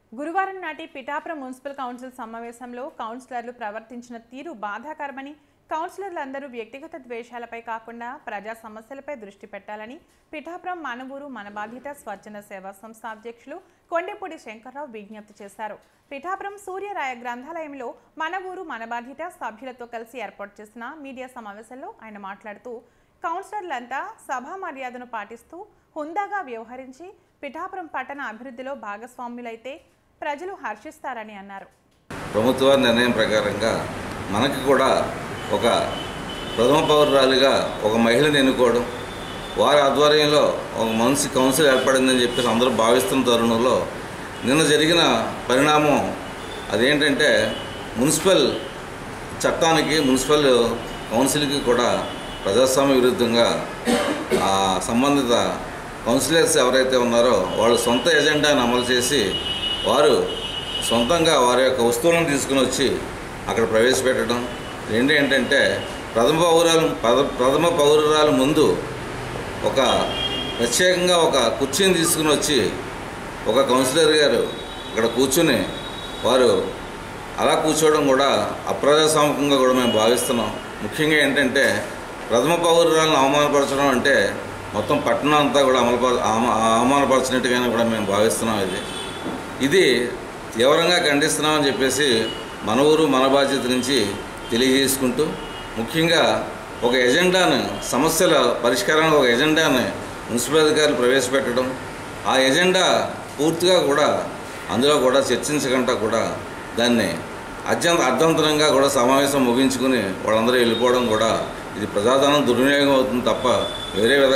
గురువారం నాటి Pithapuram municipal council సమావేశంలో కౌన్సిలర్లు ప్రవర్తించిన తీరు బాధాకరమని కౌన్సిలర్లందరూ వ్యక్తిగత ద్వేషాలపై కాకుండా ప్రజా సమస్యలపై దృష్టి పెట్టాలని పిఠాపురం మనవూరు మన బాధ్యత స్వచ్ఛంద సేవా సంస్థ అధ్యక్షులు కొండెపూడి శంకర్రావు విజ్ఞప్తి చేశారు పిఠాపురం సూర్యరాయ గ్రంథాలయంలో మన ఊరు మన బాధ్యత సభ్యులతో కలిసి ఏర్పాటు చేసిన మీడియా సమావేశంలో ఆయన మాట్లాడుతూ కౌన్సిలర్లంతా సభా మర్యాదను పాటిస్తూ హుందాగా వ్యవహరించి పిఠాపురం పట్టణ అభివృద్ధిలో భాగస్వాములైతే ప్రజలు హర్షిస్తారని అన్నారు ప్రభుత్వ నిర్ణయం ప్రకారంగా మనకి కూడా ఒక ప్రథమ పౌరురాలిగా ఒక మహిళను ఎన్నుకోవడం వారి ఆధ్వర్యంలో ఒక మనిషి కౌన్సిల్ ఏర్పడిందని చెప్పేసి అందరూ భావిస్తున్న తరుణంలో నిన్న జరిగిన పరిణామం అదేంటంటే మున్సిపల్ చట్టానికి మున్సిపల్ కౌన్సిల్కి కూడా ప్రజాస్వామ్య విరుద్ధంగా ఆ సంబంధిత కౌన్సిలర్స్ ఎవరైతే ఉన్నారో వాళ్ళు సొంత ఎజెండాను అమలు చేసి వారు సొంతంగా వారి యొక్క వస్తువులను తీసుకుని వచ్చి అక్కడ ప్రవేశపెట్టడం రెండు ఏంటంటే ప్రథమ పౌరాలు ప్రథ- ప్రథమ పౌరురాలు ముందు ఒక ప్రత్యేకంగా ఒక కుర్చీని తీసుకుని వచ్చి ఒక కౌన్సిలర్ గారు అక్కడ కూర్చుని వారు అలా కూర్చోవడం కూడా అప్రజాస్వామికంగా కూడా మేము భావిస్తున్నాం ముఖ్యంగా ఏంటంటే ప్రథమ పౌరురాలను అవమానపరచడం అంటే మొత్తం పట్టణం అంతా కూడా అమలుపర అవమా- అవమానపరచినట్టుగానే కూడా మేము భావిస్తున్నాం ఇది ఇది తీవ్రంగా ఖండిస్తున్నామని చెప్పేసి మన ఊరు మన బాధ్యత నుంచి తెలియజేసుకుంటూ ముఖ్యంగా ఒక ఎజెండాను సమస్యల పరిష్కారానికి ఒక ఎజెండాని మున్సిపల్ అధికారులు ప్రవేశపెట్టడం ఆ ఎజెండా పూర్తిగా కూడా అందులో కూడా చర్చించకుండా కూడా దాన్ని అత్యంత అర్థంతరంగా కూడా సమావేశం ముగించుకుని వాళ్ళందరూ వెళ్ళిపోవడం కూడా ఇది ప్రజాధనం దుర్వినియోగం అవుతుంది తప్ప వేరే విధంగా